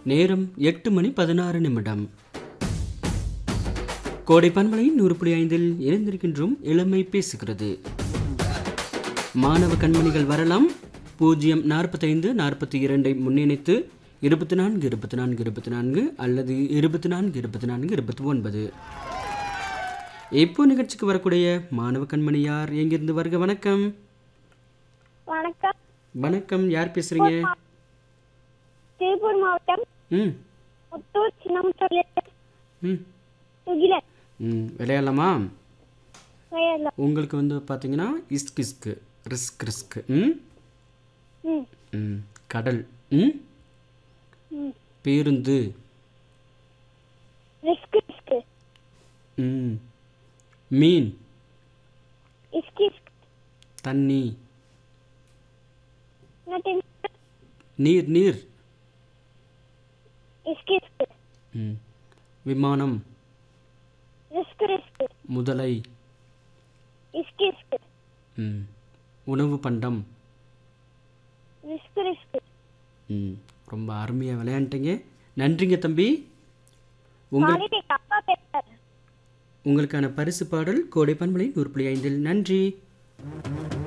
நேரம் எட்டு மணி பதினாறு நிமிடம் கோடை பண்பலை நூறு புள்ளி ஐந்தில் இணைந்திருக்கின்றோம் இளமை பேசுகிறது மாணவ கண்மணிகள் வரலாம் பூஜ்ஜியம் நாற்பத்தைந்து நாற்பத்தி இரண்டை முன்னிணைத்து இருபத்தி நான்கு இருபத்தி நான்கு இருபத்தி நான்கு அல்லது இருபத்தி நான்கு இருபத்தி நான்கு இருபத்தி ஒன்பது இப்போ நிகழ்ச்சிக்கு வரக்கூடிய மாணவ கண்மணி யார் எங்கிருந்து வருக வணக்கம் வணக்கம் வணக்கம் யார் பேசுறீங்க திருப்பூர் மாவட்டம் ம் முத்தூர் சின்னமுத்தூர்ல ம் சுகிலன் ம் விளையாடலாமா வயல்ல உங்களுக்கு வந்து பார்த்தீங்கன்னா இஸ்க் இஸ்க்கு ரிஸ்க் ரிஸ்க் ம் ம் ம் கடல் ம் ம் பேருந்து ரிஸ்க் ரிஸ்க் ம் மீன் இஸ்கி இஸ்க் தண்ணி நட்டின் நீர் நீர் இஸ்கி இஸ்க் ம் விமானம் ரிஸ்க் ரிஸ்க் முதலை இஸ்கி இஸ்க் ம் உணவு பண்டம் ரிஸ்க் ரிஸ்க் ம் ரொம்ப அருமையாக விளையாண்டுட்டீங்க நன்றிங்க தம்பி உங்கள் காலையில எங்க அப்பா பேசுறாரு உங்களுக்கான பரிசு பாடல் கோடை பண்பலை நூறு புள்ளி ஐந்தில் நன்றி